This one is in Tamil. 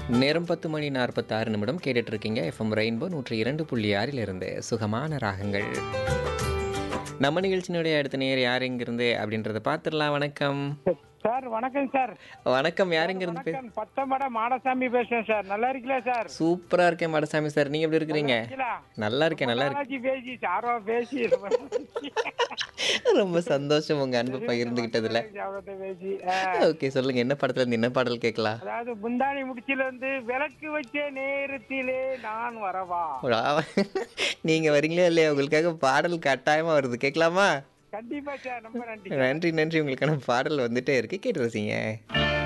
நேரம் பத்து மணி நாற்பத்தாறு நிமிடம் கேட்டுட்டு இருக்கீங்க எஃப்எம் ரெயின்போ நூற்றி இரண்டு புள்ளி ஆறிலிருந்து சுகமான ராகங்கள் நம்ம நிகழ்ச்சியினுடைய அடுத்த நேர் யார் இங்கிருந்து அப்படின்றத பார்த்துடலாம் வணக்கம் சார் வணக்கம் சார் வணக்கம் யார் இங்கிருந்து பே வணக்கம் பத்தமட மாடசாமி பேசுறேன் சார் நல்லா இருக்கீங்களா சார் சூப்பரா இருக்கேன் மடசாமி சார் நீங்க எப்படி இருக்கிறீங்க இருக்கீங்களா? நல்லா இருக்கேன் நல்லா இருக்கேன் நாளாச்சு பேசி சாரோ பேசி ரொம்ப சந்தோஷம் உங்க அன்பு பகிர்ந்துகிட்டதுல அவர்கிட்ட பேசி ஆ. ஓகே சொல்லுங்க என்ன படத்துல இருந்து என்ன பாடல் கேட்கலாம் அதாவது முந்தானி முடிச்சில இருந்து விளக்கு வச்ச நேரத்திலே நான் வரவா ஒரு ஆவ- நீங்க வரீங்களா இல்லையா உங்களுக்காக பாடல் கட்டாயமா வருது கேட்கலாமா கண்டிப்பா சார் ரொம்ப நன்றி நன்றி நன்றி உங்களுக்கான பாடல் வந்துட்டே இருக்கு கேட்டு ரசிங்க